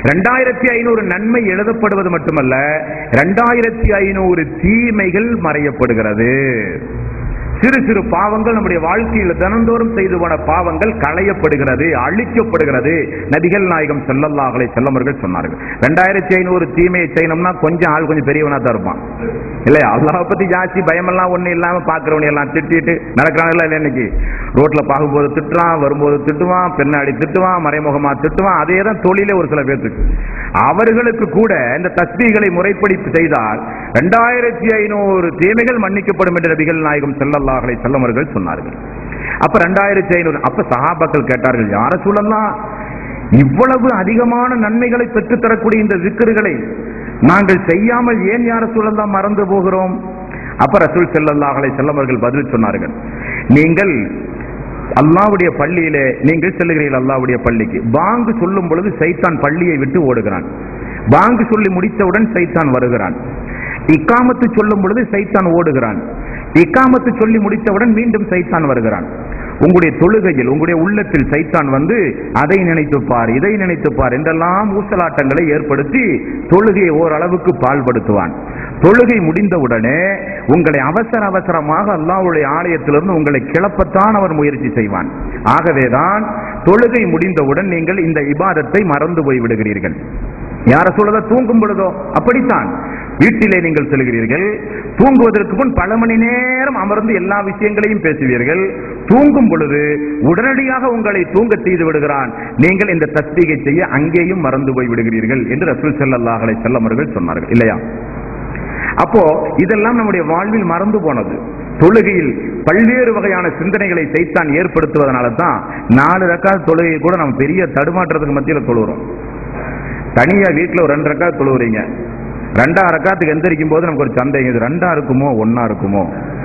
ரெண்டாயிரத்தி ஐநூறு நன்மை எழுதப்படுவது மட்டுமல்ல ரெண்டாயிரத்தி ஐநூறு தீமைகள் மறையப்படுகிறது சிறு சிறு பாவங்கள் நம்முடைய வாழ்க்கையில் தினந்தோறும் செய்து போன பாவங்கள் களையப்படுகிறது அழிக்கப்படுகிறது நபிகள் நாயகம் செல்லல்லாஹலை செல்லமர்கள் சொன்னார்கள் ரெண்டாயிரத்தி ஐநூறு தீமையை செய்யணும்னா கொஞ்சம் ஆள் கொஞ்சம் பெரியவனா தான் இருப்பான் இல்லையா அல்லாஹ் பத்தி ஜாஸ்தி பயமெல்லாம் ஒண்ணு இல்லாம பாக்குறவனை எல்லாம் திட்டிட்டு நடக்கிறாங்கல்ல இல்லை இன்னைக்கு ரோட்ல பார்க்கும்போது திட்டுறான் வரும்போது திட்டுவான் பின்னாடி திட்டுவான் மறைமுகமா திட்டுவான் அதே தான் தொழிலே ஒரு சில பேர்த்துக்கு அவர்களுக்கு கூட இந்த தஸ்பீகளை முறைப்படி செய்தால் ரெண்டாயிரத்தி ஐநூறு தீமைகள் மன்னிக்கப்படும் என்று நபிகள் நாயகம் செல்லல்லாஹலை செல்லமர்கள் சொன்னார்கள் அப்ப ரெண்டாயிரத்தி ஐநூறு அப்ப சஹாபாக்கள் கேட்டார்கள் யார சொல்லலாம் இவ்வளவு அதிகமான நன்மைகளை பெற்றுத் தரக்கூடிய இந்த விக்கிர்களை நாங்கள் செய்யாமல் ஏன் யார சொல்லலாம் மறந்து போகிறோம் அப்ப ரசூல் செல்லல்லாஹலை செல்லமர்கள் பதில் சொன்னார்கள் நீங்கள் அல்லாவுடைய பள்ளியிலே நீங்கள் செல்லுகிறீர்கள் அல்லாவுடைய பள்ளிக்கு பாங்கு சொல்லும் பொழுது சைத்தான் பள்ளியை விட்டு ஓடுகிறான் பாங்கு சொல்லி முடித்தவுடன் சைத்தான் வருகிறான் இக்காமத்து சொல்லும் பொழுது சைத்தான் ஓடுகிறான் இக்காமத்து சொல்லி முடித்தவுடன் மீண்டும் சைத்தான் வருகிறான் உங்களுடைய தொழுகையில் உங்களுடைய உள்ளத்தில் சைத்தான் வந்து அதை நினைத்துப்பார் இதை நினைத்துப்பார் என்றெல்லாம் ஊசலாட்டங்களை ஏற்படுத்தி தொழுகையை ஓரளவுக்கு பால்படுத்துவான் தொழுகை முடிந்தவுடனே உங்களை அவசர அவசரமாக அல்லாஹ்வுடைய ஆலயத்திலிருந்து உங்களை கிளப்பத்தான் அவர் முயற்சி செய்வான் ஆகவேதான் தொழுகை முடிந்தவுடன் நீங்கள் இந்த இபாதத்தை மறந்து போய் விடுகிறீர்கள் யார சொல்றத தூங்கும் பொழுதோ அப்படித்தான் வீட்டிலே நீங்கள் செல்கிறீர்கள் தூங்குவதற்கு முன் பல மணி நேரம் அமர்ந்து எல்லா விஷயங்களையும் பேசுவீர்கள் தூங்கும் பொழுது உடனடியாக உங்களை தூங்க செய்து விடுகிறான் நீங்கள் இந்த தஸ்பீகை செய்ய அங்கேயும் மறந்து போய் விடுகிறீர்கள் என்று ரசூல் ஸல்லல்லாஹு அலைஹி வஸல்லம் அவர்கள் சொன்னார்கள் இல்லையா அப்போ இதெல்லாம் நம்முடைய வாழ்வில் மறந்து போனது தொழுகையில் பல்வேறு வகையான சிந்தனைகளை சைத்தான் ஏற்படுத்துவதனால தான் நாலு ரக்காத் தொழுகை கூட நம்ம பெரிய தடுமாற்றத்துக்கு மத்தியில் தொழுகிறோம் தனியா வீட்டுல ஒரு ரெண்டு ரக்காத் தொழுவுறீங்க ரெண்டா ரக்காத்துக்கு எந்திரிக்கும் போது நமக்கு ஒரு சந்தேகம் இது ரெண்டா இருக்குமோ ஒன்னா இருக்குமோ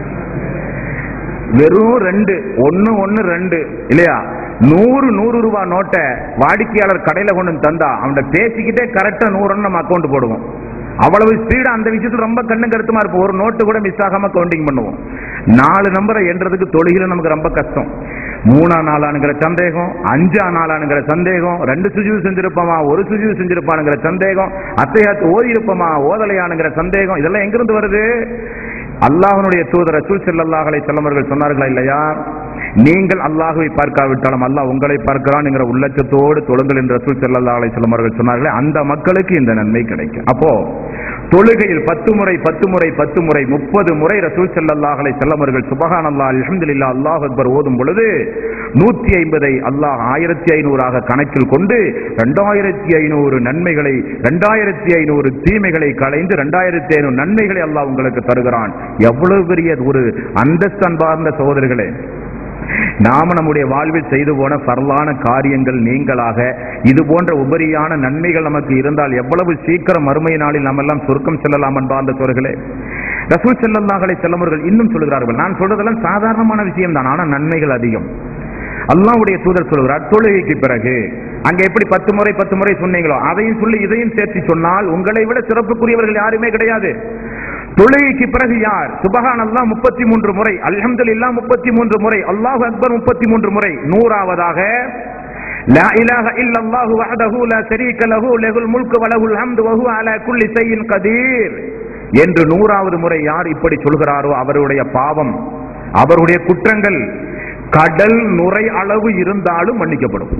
வெறும் ரெண்டு ஒன்னு ஒன்னு ரெண்டு இல்லையா நூறு நூறு ரூபாய் நோட்டை வாடிக்கையாளர் கடையில கொண்டு வந்து தந்தா அவன்கிட்ட பேசிக்கிட்டே கரெக்டா நூறுன்னு நம்ம அக்கௌண்ட் போடுவோம் அவ்வளவு ஸ்பீடா அந்த விஷயத்துல ரொம்ப கண்ணு கருத்துமா இருப்போம் ஒரு நோட்டு கூட மிஸ் ஆகாம கவுண்டிங் பண்ணுவோம் நாலு நம்பரை என்றதுக்கு தொழுகையில நமக்கு ரொம்ப கஷ்டம் மூணா நாளானுங்கிற சந்தேகம் அஞ்சா நாளானுங்கிற சந்தேகம் ரெண்டு சுஜிவு செஞ்சிருப்போமா ஒரு சுஜிவு செஞ்சிருப்பானுங்கிற சந்தேகம் அத்தையாத்து ஓதி இருப்போமா ஓதலையானுங்கிற சந்தேகம் இதெல்லாம் எங்கிருந்து வருது அல்லாஹ்வுடைய தூதர் ரசூல் ஸல்லல்லாஹு அலைஹி வஸல்லம் அவர்கள் சொன்னார்களா இல்லையா நீங்கள் அல்லாஹ்வை பார்க்காவிட்டாலும் அல்லாஹ் உங்களை பார்க்கிறான் என்கிற உள்ளச்சத்தோடு தொழுங்கள் என்று ரசூல் ஸல்லல்லாஹு அலைஹி வஸல்லம் அவர்கள் சொன்னார்களே அந்த மக்களுக்கு இந்த நன்மை கிடைக்கும் அப்போ தொழுகையில் பத்து முறை பத்து முறை பத்து முறை முப்பது முறை ரசூல் ஸல்லல்லாஹு அலைஹி வஸல்லம் அவர்கள் சுபஹானல்லாஹ் அல்ஹம்துலில்லாஹ் அல்லாஹ் அக்பர் ஓதும் பொழுது நூற்றி ஐம்பதை அல்லாஹ் ஆயிரத்தி ஐநூறாக கணக்கில் கொண்டு ரெண்டாயிரத்தி ஐநூறு நன்மைகளை ரெண்டாயிரத்தி ஐநூறு தீமைகளை களைந்து ரெண்டாயிரத்தி ஐநூறு நன்மைகளை அல்லாஹ் உங்களுக்கு தருகிறான் எவ்வளவு பெரிய ஒரு அந்தஸ்து அன்பார்ந்த சகோதரர்களே நாம நம்முடைய வாழ்வில் செய்து போன பரலான காரியங்கள் நீங்களாக இது போன்ற உபரியான நன்மைகள் நமக்கு இருந்தால் எவ்வளவு சீக்கிரம் மறுமை நாளில் நம்ம எல்லாம் சொர்க்கம் செல்லலாம் அன்பார்ந்த சோர்களே ரசூல் செல்லல்லாஹலை செல்லவர்கள் இன்னும் சொல்கிறார்கள் நான் சொல்றதெல்லாம் சாதாரணமான விஷயம் தான் ஆனா நன்மைகள் அதிகம் அல்லாஹ்வுடைய தூதர் சொல்கிறார் தொழுகைக்கு பிறகு அங்க எப்படி பத்து முறை பத்து முறை சொன்னீங்களோ அதையும் சொல்லி இதையும் சேர்த்து சொன்னால் உங்களை விட சிறப்புக்குரியவர்கள் யாருமே கிடையாது தொழுகைக்கு பிறகு யார் சுபஹான் அல்லாஹ் முப்பத்தி மூன்று முறை அல்ஹம்துலில்லாஹ் முப்பத்தி மூன்று முறை அல்லாஹ் அக்பர் முப்பத்தி மூன்று முறை நூறாவதாக லா இலாஹ இல்லல்லாஹு வஹ்தஹு லா ஷரீக லஹு லஹுல் முல்கு வ லஹுல் ஹம்து வ ஹுவ அலா குல்லி ஷைஇன் கதீர் என்று நூறாவது முறை யார் இப்படி சொல்கிறாரோ அவருடைய பாவம் அவருடைய குற்றங்கள் கடல் நுரை அளவு இருந்தாலும் மன்னிக்கப்படும்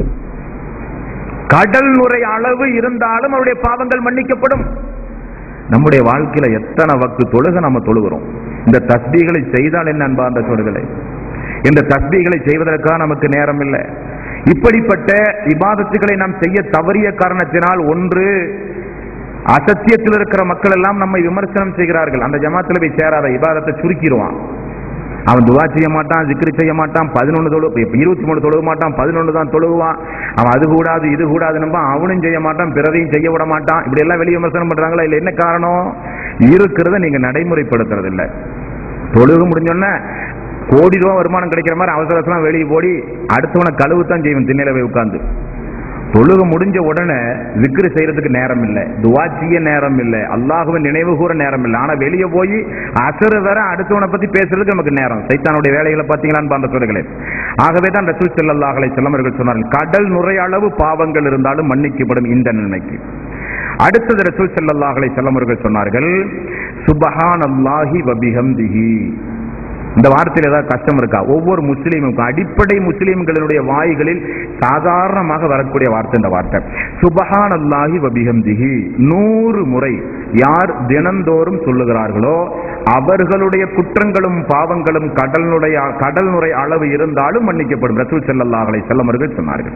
கடல் நுரை அளவு இருந்தாலும் அவருடைய பாவங்கள் மன்னிக்கப்படும் நம்முடைய வாழ்க்கையில எத்தனை வக்து தொழுக நம்ம தொழுகிறோம் இந்த தஸ்பீகளை செய்தால் என்ன அன்பார்ந்த சொல்களை இந்த தஸ்பீகளை செய்வதற்காக நமக்கு நேரம் இல்லை இப்படிப்பட்ட இபாதத்துகளை நாம் செய்ய தவறிய காரணத்தினால் ஒன்று அசத்தியத்தில் இருக்கிற மக்கள் எல்லாம் நம்மை விமர்சனம் செய்கிறார்கள் அந்த ஜமாத்துல போய் சேராத இபாதத்தை சுருக்கிடுவான் அவன் துவா செய்ய மாட்டான் ஜிக்ரு செய்ய மாட்டான் பதினொன்று தொழு இப்ப இருபத்தி மூணு தொழுக மாட்டான் பதினொன்று தான் தொழுவான் அவன் அது கூடாது இது கூடாது நம்ப அவனும் செய்ய மாட்டான் பிறரையும் செய்ய விட மாட்டான் இப்படி எல்லாம் வெளியே விமர்சனம் பண்றாங்களா இல்ல என்ன காரணம் இருக்கிறத நீங்க நடைமுறைப்படுத்துறது இல்ல தொழுக முடிஞ்சோன்னே கோடி ரூபா வருமானம் கிடைக்கிற மாதிரி அவசர அவசரம் வெளியே போடி அடுத்தவனை கழுவு தான் செய்வன் திண்ணையில போய் உட்கார்ந்து தொழுக முடிஞ்ச உடனே விக்ரு செய்யறதுக்கு நேரம் இல்லை துவா செய்ய நேரம் இல்லை அல்லாஹுவை நினைவு கூற நேரம் இல்லை ஆனா வெளியே போய் அசரு வர அடுத்தவனை பத்தி பேசுறதுக்கு நமக்கு நேரம் சைத்தானுடைய வேலைகளை பார்த்தீங்களான்னு அந்த சொல்லுகளே ஆகவே தான் ரசூல் செல்லல்லாஹலை செல்லமர்கள் சொன்னார்கள் கடல் நுரையளவு பாவங்கள் இருந்தாலும் மன்னிக்கப்படும் இந்த நன்மைக்கு அடுத்தது ரசூல் செல்லல்லாஹலை செல்லமர்கள் சொன்னார்கள் சுபஹான் அல்லாஹி வபிஹம்திஹி இந்த வார்த்தையில் ஏதாவது கஷ்டம் இருக்கா ஒவ்வொரு முஸ்லீமுக்கும் அடிப்படை முஸ்லீம்களுடைய வாய்களில் சாதாரணமாக வரக்கூடிய வார்த்தை இந்த வார்த்தை சுபஹான் அல்லாஹி வபிஹம்திஹி நூறு முறை யார் தினந்தோறும் சொல்லுகிறார்களோ அவர்களுடைய குற்றங்களும் பாவங்களும் கடலுடைய கடல் நுரை அளவு இருந்தாலும் மன்னிக்கப்படும் ரசூல் செல்லல்லாஹலை செல்லமர்கள் சொன்னார்கள்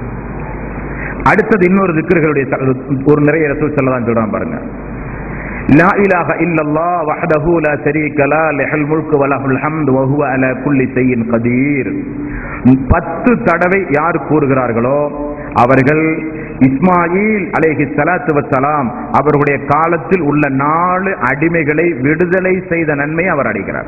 அடுத்தது இன்னொரு திக்கர்களுடைய ஒரு நிறைய ரசூல் செல்லதான் சொல்றான் பாருங்க لا إله إلا الله وحده لا شريك له له الملك وله الحمد وهو على كل شيء قدير பத்து தடவை யார் கூறுகிறார்களோ அவர்கள் இஸ்மாயில் அலேஹி சலாத்து வசலாம் அவர்களுடைய காலத்தில் உள்ள நாலு அடிமைகளை விடுதலை செய்த நன்மை அவர் அடைகிறார்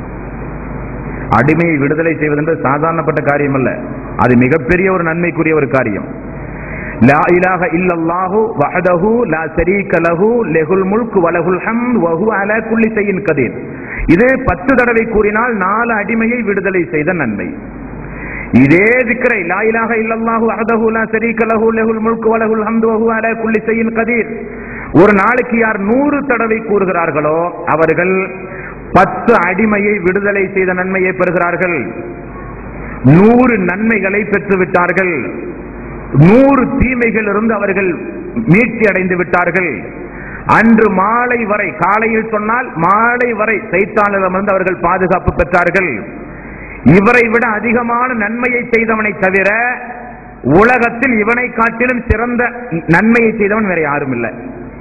அடிமையை விடுதலை செய்வது என்பது சாதாரணப்பட்ட காரியம் அல்ல அது மிகப்பெரிய ஒரு நன்மைக்குரிய ஒரு காரியம் லா இலாஹ இல்லல்லாஹு வஹதஹு லா ஷரீக லஹு லெஹுல் முல்க் வலஹுல் ஹம்த் வஹு அலா குல்லி ஷைஇன் கதீர் இது பத்து தடவை கூறினால் நாலு அடிமையை விடுதலை செய்த நன்மை இதே திக்கரை லா இலாஹ இல்லல்லாஹு வஹதஹு லா ஷரீக லஹு லெஹுல் முல்க் வலஹுல் ஹம்த் வஹு அலா குல்லி ஷைஇன் கதீர் ஒரு நாளைக்கு யார் நூறு தடவை கூறுகிறார்களோ அவர்கள் பத்து அடிமையை விடுதலை செய்த நன்மையை பெறுகிறார்கள் நூறு நன்மைகளை பெற்று விட்டார்கள் நூறு தீமைகள் இருந்து அவர்கள் மீட்சி அடைந்து விட்டார்கள் அன்று மாலை வரை காலையில் சொன்னால் மாலை வரை சைத்தானிடமிருந்து அவர்கள் பாதுகாப்பு பெற்றார்கள் இவரை விட அதிகமான நன்மையை செய்தவனை தவிர உலகத்தில் இவனை காட்டிலும் சிறந்த நன்மையை செய்தவன் வேற யாரும் இல்லை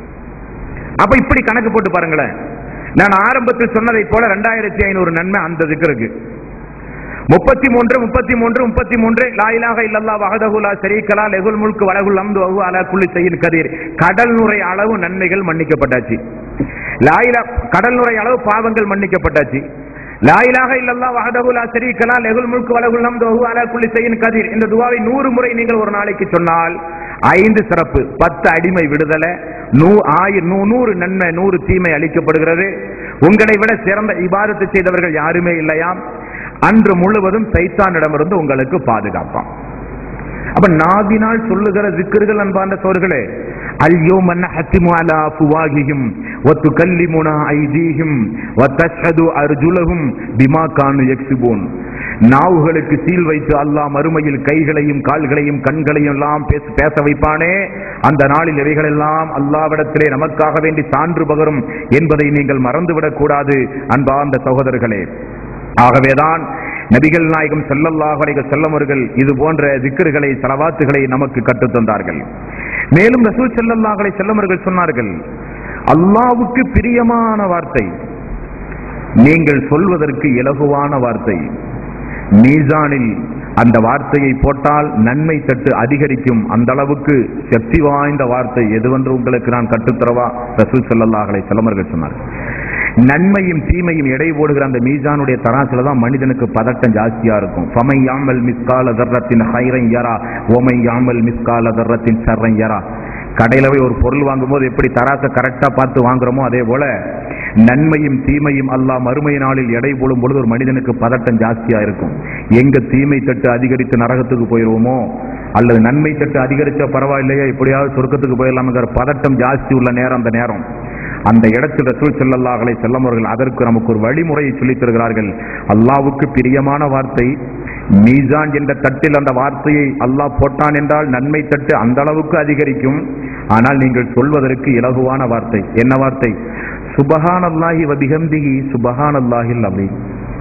அப்ப இப்படி கணக்கு போட்டு பாருங்களேன் நான் ஆரம்பத்தில் சொன்னதை போல ரெண்டாயிரத்தி ஐநூறு நன்மை அந்த இருக்கு முப்பத்தி மூன்று முப்பத்தி மூன்று முப்பத்தி மூன்று லாயிலாக இல்லல்லா வகதகுலா ஷரீக்கலா லெகுல் முல்கு வலகுல் அம்து வகு அலா குல்லி செய்யின் கதீர் கடல் நுரை அளவு நன்மைகள் மன்னிக்கப்பட்டாச்சு லாயிலா கடல் நுரை அளவு பாவங்கள் மன்னிக்கப்பட்டாச்சு லாயிலாக இல்லல்லா வகதகுலா ஷரீக்கலா லெகுல் முல்கு வலகுல் அம்து வகு அலா குல்லி செய்யின் கதீர் இந்த துவாவை நூறு முறை நீங்கள் ஒரு நாளைக்கு சொன்னால் ஐந்து சிறப்பு பத்து அடிமை விடுதலை நூ ஆயிரம் நூறு நன்மை நூறு தீமை அளிக்கப்படுகிறது உங்களை விட சிறந்த இபாதத்தை செய்தவர்கள் யாருமே இல்லையாம் அன்று முழுவதும் சைத்தானிடமிருந்து உங்களுக்கு பாதுகாப்பான் அப்ப நாவினால் சொல்லுகிற திக்கர்கள் அன்பார்ந்த சோர்களே அல்யோ மன்ன ஹத்திமு அலா அஃபுவாகிஹிம் வத்து கல்லிமுனா ஐதீஹிம் வத்தஷ்ஹது அர்ஜுலஹும் பிமா கானு யக்ஸிபூன் நாவுகளுக்கு சீல் வைத்து அல்லாஹ் மறுமையில் கைகளையும் கால்களையும் கண்களையும் எல்லாம் பேச பேச வைப்பானே அந்த நாளில் இவைகளெல்லாம் அல்லாவிடத்திலே நமக்காக வேண்டி சான்று பகரும் என்பதை நீங்கள் மறந்துவிடக் கூடாது அன்பார்ந்த சகோதரர்களே ஆகவேதான் நபிகள் நாயகம் செல்லல்லாஹ் அலைஹி செல்லமர்கள் இது போன்ற திக்கர்களை சலவாத்துகளை நமக்கு கற்றுத் தந்தார்கள் மேலும் ரசூல் செல்லல்லாஹ் அலைஹி செல்லமர்கள் சொன்னார்கள் அல்லாவுக்கு பிரியமான வார்த்தை நீங்கள் சொல்வதற்கு இலகுவான வார்த்தை மீசானில் அந்த வார்த்தையை போட்டால் நன்மை தட்டு அதிகரிக்கும் அந்த அளவுக்கு சக்தி வாய்ந்த வார்த்தை எதுவென்று உங்களுக்கு நான் கற்றுத்தரவா ரசூல் செல்லல்லாஹ் அலைஹி செல்லமர்கள் சொன்னார்கள் நன்மையும் தீமையும் எடை போடுகிற அந்த மீசானுடைய தராசுல தான் மனிதனுக்கு பதட்டம் ஜாஸ்தியா இருக்கும் ஃபமை யாமல் மிஸ்கால தர்ரத்தின் ஹைரை யரா ஓமை யாமல் மிஸ்கால தர்ரத்தின் சர்ரை யரா கடையில போய் ஒரு பொருள் வாங்கும்போது எப்படி தராசை கரெக்டா பார்த்து வாங்குறோமோ அதே போல நன்மையும் தீமையும் அல்லாஹ் மறுமை நாளில் எடை போடும் பொழுது ஒரு மனிதனுக்கு பதட்டம் ஜாஸ்தியா இருக்கும் எங்க தீமை தட்டு அதிகரித்து நரகத்துக்கு போயிருவோமோ அல்லது நன்மை தட்டு அதிகரிச்சா பரவாயில்லையா எப்படியாவது சொர்க்கத்துக்கு போயிடலாம்ங்கிற பதட்டம் ஜாஸ்தி உள்ள நேரம் அந்த நேரம் அந்த இடத்தில் ரசூல் செல்லல்லாஹலை செல்லமவர்கள் அதற்கு நமக்கு ஒரு வழிமுறையை சொல்லித் தருகிறார்கள் அல்லாவுக்கு பிரியமான வார்த்தை மீசான் என்ற தட்டில் அந்த வார்த்தையை அல்லாஹ் போட்டான் என்றால் நன்மை தட்டு அந்த அளவுக்கு அதிகரிக்கும் ஆனால் நீங்கள் சொல்வதற்கு இலகுவான வார்த்தை என்ன வார்த்தை சுபஹான் அல்லாஹி வபிகம்திகி சுபஹான் அல்லாஹில் அலீம்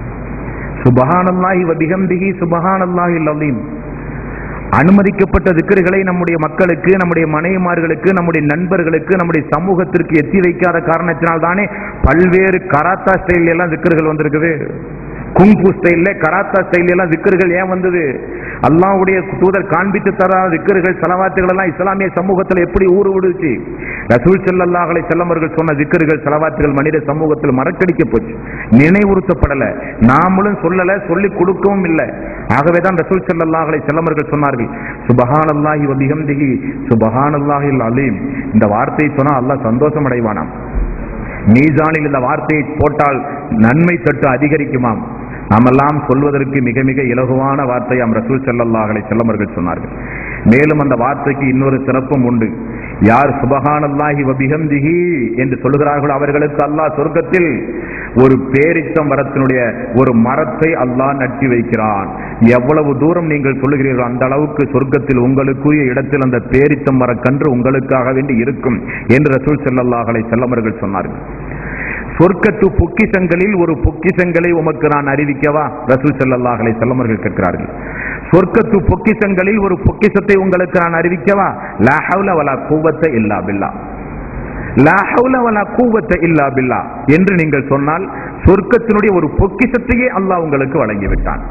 சுபஹான் அல்லாஹி வபிகம்திகி சுபஹான் அல்லாஹில் அலீம் அனுமதிக்கப்பட்ட திக்கர்களை நம்முடைய மக்களுக்கு நம்முடைய மனைவிமார்களுக்கு நம்முடைய நண்பர்களுக்கு நம்முடைய சமூகத்திற்கு எத்தி வைக்காத காரணத்தினால் தானே பல்வேறு கராத்தா ஸ்டைல் எல்லாம் திக்கர்கள் வந்திருக்குது குங்கு ஸ்டைல்ல கராத்தா ஸ்டைல் எல்லாம் திக்கர்கள் ஏன் வந்தது அல்லாஹ்வுடைய தூதர் காண்பித்து தராத திக்கர்கள் செலவாத்துகள் எல்லாம் இஸ்லாமிய சமூகத்தில் எப்படி ஊறு விடுச்சு ரசூல் ஸல்லல்லாஹு அலைஹி வஸல்லம் அவர்கள் சொன்ன திக்கர்கள் செலவாத்துகள் மனித சமூகத்தில் மறக்கடிக்க போச்சு நினைவுறுத்தப்படல நாமளும் சொல்லல சொல்லி கொடுக்கவும் இல்லை ஆகவே தான் ரசூல் ஸல்லல்லாஹு அலைஹி வஸல்லம் அவர்கள் சொன்னார்கள் சுபஹானல்லாஹி வ பிஹம்திஹி சுபஹானல்லாஹில் அலீம் இந்த வார்த்தையை சொன்னா அல்லாஹ் சந்தோஷம் அடைவானாம் மீசானில் இந்த வார்த்தையை போட்டால் நன்மை தட்டு அதிகரிக்குமாம் நாமெல்லாம் சொல்வதற்கு மிக மிக இலகுவான வார்த்தையாம் ரசூல் ஸல்லல்லாஹு அலைஹி வஸல்லம் அவர்கள் சொன்னார்கள் மேலும் அந்த வார்த்தைக்கு இன்னொரு சிறப்பும் உண்டு யார் சுபஹானல்லாஹி வ பிஹம்திஹி என்று சொல்கிறார்களோ அவர்களுக்கு அல்லாஹ் சொர்க்கத்தில் ஒரு பேரிச்சம் மரத்தினுடைய ஒரு மரத்தை அல்லாஹ் நட்டி வைக்கிறான் எவ்வளவு தூரம் நீங்கள் சொல்லுகிறீர்களோ அந்த அளவுக்கு சொர்க்கத்தில் உங்களுக்குரிய இடத்தில் அந்த பேரிச்சம் மரக்கன்று உங்களுக்காக வேண்டி இருக்கும் என்று ரசூல் ஸல்லல்லாஹு அலைஹி வஸல்லம் அவர்கள் சொன்னார்கள் சொர்க்கத்து பொக்கிசங்களில் ஒரு பொக்கிசங்களை உமக்கு நான் அறிவிக்கவா ரசூல் ஸல்லல்லாஹு அலைஹி வஸல்லம் அவர்கள் கேட்கிறார்கள் சொர்க்கத்து பொக்கிசங்களில் ஒரு பொக்கிசத்தை உங்களுக்கு நான் அறிவிக்கவா லா ஹவுல வலா குவத்த இல்லா பில்லா லா ஹவுல வலா குவத்த இல்லா பில்லா என்று நீங்கள் சொன்னால் சொர்க்கத்தினுடைய ஒரு பொக்கிசத்தையே அல்லாஹ் உங்களுக்கு வழங்கிவிட்டான்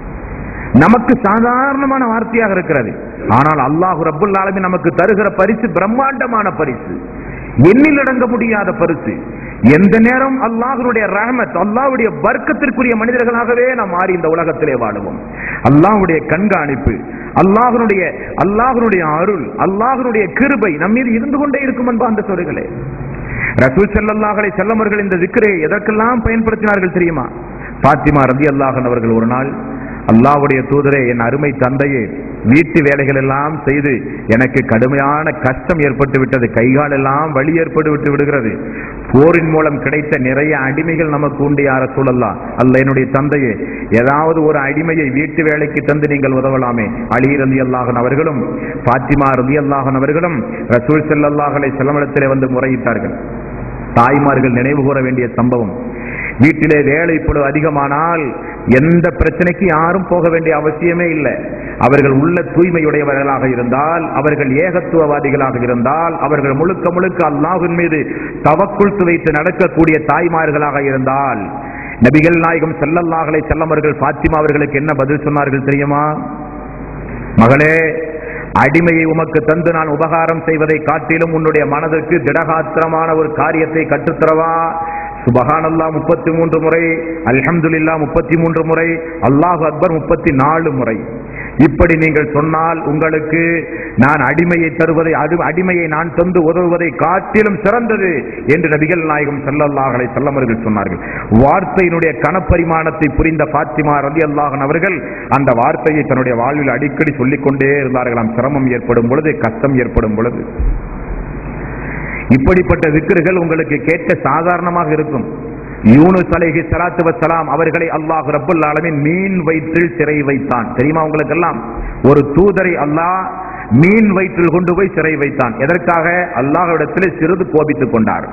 நமக்கு சாதாரணமான வார்த்தையாக இருக்கிறது ஆனால் அல்லாஹ் ரப்புல் ஆலமீன் நமக்கு தருகிற பரிசு பிரம்மாண்டமான பரிசு எண்ணில் அடங்க முடியாத பரிசு எந்த நேரம் அல்லாஹ்வுடைய ரஹமத் அல்லாஹ்வுடைய வர்க்கத்திற்குரிய மனிதர்களாகவே நாம் மாறி இந்த உலகத்திலே வாழுவோம் அல்லாஹ்வுடைய கண்காணிப்பு அல்லாஹ்வுடைய அல்லாஹ்வுடைய அருள் அல்லாஹ்வுடைய கிருபை நம் மீது இருந்து கொண்டே இருக்கும் என்பா அந்த சொல்லுகளே ரசூல் ஸல்லல்லாஹு அலைஹி வஸல்லம் அவர்கள் இந்த திக்ரை எதற்கெல்லாம் பயன்படுத்தினார்கள் தெரியுமா பாத்திமா ரலியல்லாஹு அவர்கள் ஒரு நாள் அல்லாஹ்வுடைய தூதரே என் அருமை தந்தையே வீட்டு வேலைகள் எல்லாம் செய்து எனக்கு கடுமையான கஷ்டம் ஏற்பட்டு விட்டது கைகால் எல்லாம் வலி ஏற்பட்டு விட்டு விடுகிறது போரின் மூலம் கிடைத்த நிறைய அடிமைகள் நமக்கு உண்டு யார சூழல்லாம் அல்ல என்னுடைய தந்தையே ஏதாவது ஒரு அடிமையை வீட்டு வேலைக்கு தந்து நீங்கள் உதவலாமே அலி ரலி அல்லாஹன் அவர்களும் பாத்திமா ரலி அல்லாஹன் அவர்களும் ரசூல் ஸல்லல்லாஹு செல்லமிடத்திலே வந்து முறையிட்டார்கள் தாய்மார்கள் நினைவு கூற வேண்டிய சம்பவம் வீட்டிலே வேலை இப்பொழுது அதிகமானால் எந்த பிரச்சனைக்கு யாரும் போக வேண்டிய அவசியமே இல்லை அவர்கள் உள்ள தூய்மையுடையவர்களாக இருந்தால் அவர்கள் ஏகத்துவவாதிகளாக இருந்தால் அவர்கள் முழுக்க முழுக்க அல்லாஹின் மீது தவக்குள் வைத்து நடக்கக்கூடிய தாய்மார்களாக இருந்தால் நபிகள் நாயகம் செல்லல்லாஹலை செல்லவர்கள் பாத்திமா அவர்களுக்கு என்ன பதில் சொன்னார்கள் தெரியுமா மகளே அடிமையை உமக்கு தந்து நான் உபகாரம் செய்வதை காட்டிலும் உன்னுடைய மனதிற்கு திடகாத்திரமான ஒரு காரியத்தை கற்றுத்தரவா சுபஹானல்லா முப்பத்தி மூன்று முறை அல்ஹம்துலில்லா முப்பத்தி மூன்று முறை அல்லாஹ் அக்பர் முப்பத்தி நாலு முறை இப்படி நீங்கள் சொன்னால் உங்களுக்கு நான் அடிமையை தருவதை அடி- அடிமையை நான் தந்து உதவுவதை காட்டிலும் சிறந்தது என்று நபிகள் நாயகம் செல்லல்லாஹலை செல்லமர்கள் சொன்னார்கள் வார்த்தையினுடைய கனப்பரிமாணத்தை புரிந்த பாத்திமா ரதி அல்லாஹன் அவர்கள் அந்த வார்த்தையை தன்னுடைய வாழ்வில் அடிக்கடி சொல்லிக் கொண்டே இருந்தார்களாம் சிரமம் ஏற்படும் பொழுது கஷ்டம் ஏற்படும் பொழுது இப்படிப்பட்ட விக்கிர்கள் உங்களுக்கு கேட்க சாதாரணமாக இருக்கும் யூனுஸ் அலைஹி ஸலாத்து வஸ்ஸலாம் அவர்களை அல்லாஹ் ரப்பல் ஆலமீன் மீன் வயிற்றில் சிறை வைத்தான் தெரியுமா உங்களுக்கெல்லாம் ஒரு தூதரை அல்லாஹ் மீன் வயிற்றில் கொண்டு போய் சிறை வைத்தான் எதற்காக அல்லாஹ்விடத்தில் சிறிது கோபித்துக் கொண்டார்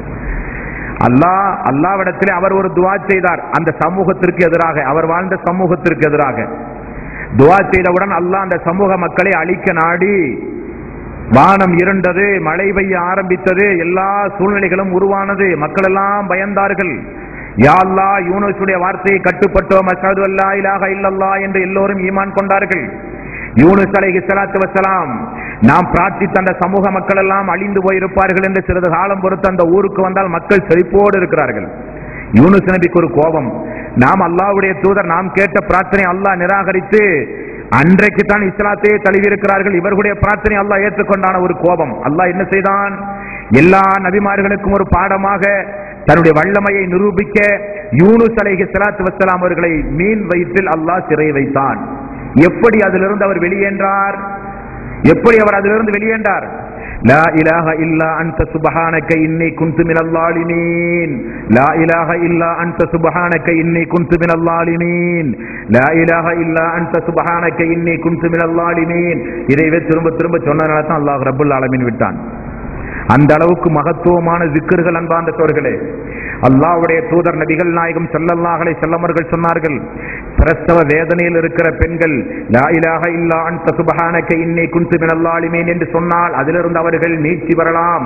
அல்லாஹ் அல்லாவிடத்திலே அவர் ஒரு துவா செய்தார் அந்த சமூகத்திற்கு எதிராக அவர் வாழ்ந்த சமூகத்திற்கு எதிராக துவா செய்தவுடன் அல்லாஹ் அந்த சமூக மக்களை அழிக்க நாடி வானம் இருண்டது மழை பெய்ய ஆரம்பித்தது எல்லா சூழ்நிலைகளும் உருவானது மக்கள் எல்லாம் பயந்தார்கள் யா அல்லாஹ் யூனுஸுடைய வார்த்தையை கட்டுப்பட்டோம் அஷஹது அல்லா இலாஹ இல்லல்லா என்று எல்லோரும் ஈமான் கொண்டார்கள் யூனுஸ் அலைஹி ஸலாத்து வஸலாம் நாம் பிரார்த்தித்த அந்த சமூக மக்கள் எல்லாம் அழிந்து போயிருப்பார்கள் என்று சிறிது காலம் பொறுத்து அந்த ஊருக்கு வந்தால் மக்கள் செழிப்போடு இருக்கிறார்கள் யூனுஸ் நபிக்கு ஒரு கோபம் நாம் அல்லாஹ்வுடைய தூதர் நாம் கேட்ட பிரார்த்தனை அல்லாஹ் நிராகரித்து அன்றைக்கு தான் இஸ்லாத்தையே தழுவியிருக்கிறார்கள் இவர்களுடைய பிரார்த்தனை அல்லாஹ் ஏற்றுக்கொண்டான ஒரு கோபம் அல்லாஹ் என்ன செய்தான் எல்லா நபிமார்களுக்கும் ஒரு பாடமாக தன்னுடைய வல்லமையை நிரூபிக்க யூனுஸ் அலைஹி ஸலாத்து வஸ்ஸலாம் அவர்களை மீன் வயிற்றில் அல்லாஹ் சிறை வைத்தான் எப்படி அதிலிருந்து அவர் வெளியேன்றார் எப்படி அவர் அதிலிருந்து வெளியேண்டார் லா இலாஹ இல்லா அன்த சுபஹானக இன்னி குன்து மினல் லாலிமீன் லா இலாஹ இல்லா அன்த சுபஹானக இன்னி குன்து மினல் லாலிமீன் லா இலாஹ இல்லா அன்த சுபஹானக இன்னி குன்து மினல் லாலிமீன் இதைவே திரும்ப திரும்ப சொன்னனால தான் அல்லாஹ் ரப்பல் ஆலமீன் விட்டான் அந்த அளவுக்கு மகத்துவமான ஜிக்கர்கள் அன்பார்ந்த சோர்களே அல்லாஹ்வுடைய தூதர் நபிகள் நாயகம் ஸல்லல்லாஹு செல்லமர்கள் சொன்னார்கள் பிரசவ வேதனையில் இருக்கிற பெண்கள் லா இலாஹ இல்லா அன்த சுபஹானக இன்னி குன்து மினல் லாலிமீன் என்று சொன்னால் அதிலிருந்து அவர்கள் மீட்சி வரலாம்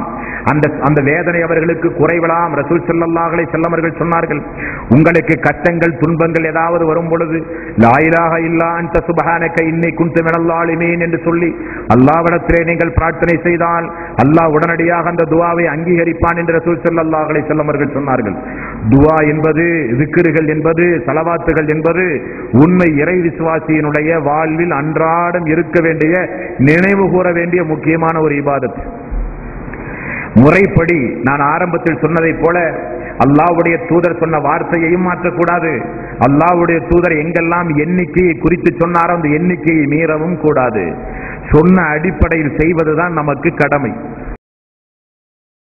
அந்த அந்த வேதனை அவர்களுக்கு குறைவலாம் ரசூல் ஸல்லல்லாஹு அலைஹி வஸல்லம் அவர்கள் சொன்னார்கள் உங்களுக்கு கஷ்டங்கள் துன்பங்கள் ஏதாவது வரும் பொழுது லா இலாஹ இல்லா அன்த சுப்ஹானக இன்னி குன்து மினல் ஸாலிமீன் என்று சொல்லி அல்லாஹ்விடத்திலே நீங்கள் பிரார்த்தனை செய்தால் அல்லாஹ் உடனடியாக அந்த துஆவை அங்கீகரிப்பான் என்று ரசூல் ஸல்லல்லாஹு அலைஹி வஸல்லம் அவர்கள் சொன்னார்கள் துஆ என்பது திக்ருகள் என்பது சலவாத்துகள் என்பது உண்மை இறை விசுவாசியினுடைய வாழ்வில் அன்றாடம் இருக்க வேண்டிய நினைவு கூற வேண்டிய முக்கியமான ஒரு இபாதத் முறைப்படி நான் ஆரம்பத்தில் சொன்னதைப் போல அல்லாஹ்வுடைய தூதர் சொன்ன வார்த்தையையும் மாற்றக்கூடாது அல்லாஹ்வுடைய தூதர் எங்கெல்லாம் எண்ணிக்கையை குறித்து சொன்னாரோ அந்த எண்ணிக்கையை மீறவும் கூடாது சொன்ன அடிப்படையில் செய்வதுதான் நமக்கு கடமை